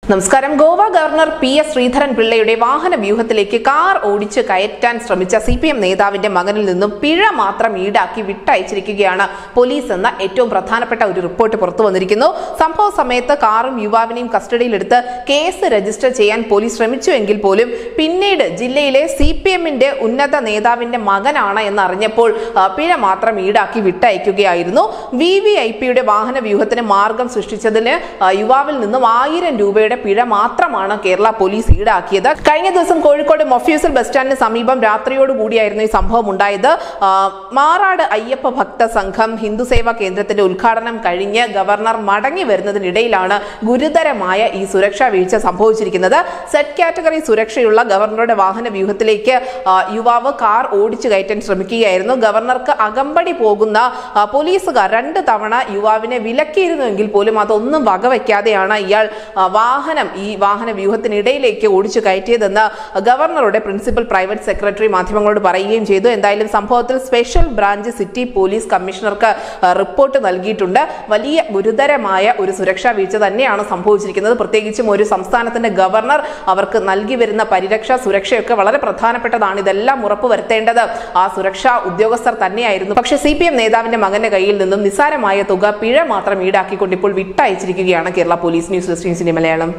നമസ്കാരം Goa governor P S Sreedharan പിള്ളയുടെ വാഹന വ്യൂഹത്തിലേക്ക് കാർ ഓടിച്ച് കയറ്റാൻ ശ്രമിച്ച സി പി എം നേതാവിന്റെ മകനിൽ നിന്നും പിഴ മാത്രം ഈടാക്കി വിട്ടയച്ചിരിക്കുകയാണ് പോലീസ് എന്ന ഏറ്റവും പ്രധാനപ്പെട്ട ഒരു റിപ്പോർട്ട് പുറത്തു വന്നിരിക്കുന്നു സംഭവ സമയത്ത് കാറും യുവാവിനെയും കസ്റ്റഡിയിലെടുത്ത് കേസ് രജിസ്റ്റർ ചെയ്യാൻ പോലീസ് ശ്രമിച്ചുവെങ്കിൽ പോലും പിന്നീട് ജില്ലയിലെ സി പി എമ്മിന്റെ ഉന്നത നേതാവിന്റെ മകനാണ് എന്നറിഞ്ഞപ്പോൾ ആ, പിഴ മാത്രം ഈടാക്കി വിട്ടയക്കുകയായിരുന്നു വി വി ഐ പിയുടെ വാഹന വ്യൂഹത്തിന് മാർഗം സൃഷ്ടിച്ചതിന് ആ, യുവാവിൽ നിന്നും ആയിരം രൂപയുടെ പിഴ മാത്രമാണ് കേരള പോലീസ് ഈടാക്കിയത് കഴിഞ്ഞ ദിവസം കോഴിക്കോട് മൊഫ്യൂസൽ ബസ് സ്റ്റാൻഡിന് സമീപം രാത്രിയോടുകൂടിയായിരുന്നു ഈ സംഭവം ഉണ്ടായത് ആ, മാറാട് അയ്യപ്പ ഭക്ത സംഘം ഹിന്ദു സേവാ കേന്ദ്രത്തിന്റെ ഉദ്ഘാടനം കഴിഞ്ഞ് ഗവർണർ മടങ്ങി വരുന്നതിനിടയിലാണ് ഗുരുതരമായ ഈ സുരക്ഷാ വീഴ്ച സംഭവിച്ചിരിക്കുന്നത് സെറ്റ് കാറ്റഗറി സുരക്ഷയുള്ള ഗവർണറുടെ വാഹന വ്യൂഹത്തിലേക്ക് ആ, യുവാവ് കാർ ഓടിച്ചു കയറ്റാൻ ശ്രമിക്കുകയായിരുന്നു ഗവർണർക്ക് അകമ്പടി പോകുന്ന ആ, പോലീസുകാർ രണ്ട് തവണ യുവാവിനെ വിലക്കിയിരുന്നുവെങ്കിൽ പോലും അതൊന്നും വകവയ്ക്കാതെയാണ് ഇയാൾ ആ, വാഹനം ഈ വാഹന വ്യൂഹത്തിനിടയിലേക്ക് ഓടിച്ചു കയറ്റിയതെന്ന് ഗവർണറുടെ പ്രിൻസിപ്പൽ പ്രൈവറ്റ് സെക്രട്ടറി മാധ്യമങ്ങളോട് പറയുകയും ചെയ്തു എന്തായാലും സംഭവത്തിൽ സ്പെഷ്യൽ ബ്രാഞ്ച് സിറ്റി പോലീസ് കമ്മീഷണർക്ക് ആ, റിപ്പോർട്ട് നൽകിയിട്ടുണ്ട് വലിയ ഗുരുതരമായ ഒരു സുരക്ഷാ വീഴ്ച തന്നെയാണ് സംഭവിച്ചിരിക്കുന്നത് പ്രത്യേകിച്ചും ഒരു സംസ്ഥാനത്തിന്റെ ഗവർണർ അവർക്ക് നൽകി വരുന്ന പരിരക്ഷ സുരക്ഷയൊക്കെ വളരെ പ്രധാനപ്പെട്ടതാണ് ഇതെല്ലാം ഉറപ്പുവരുത്തേണ്ടത് ആ സുരക്ഷാ ഉദ്യോഗസ്ഥർ തന്നെയായിരുന്നു പക്ഷേ സി പി എം നേതാവിന്റെ മകന്റെ കയ്യിൽ നിന്നും നിസ്സാരമായ തുക പിഴ മാത്രം ഈടാക്കിക്കൊണ്ട് ഇപ്പോൾ വിട്ടയച്ചിരിക്കുകയാണ് കേരള പോലീസ് ന്യൂസ് ഡെസ്ക് ന്യൂസിന്റെ മലയാളം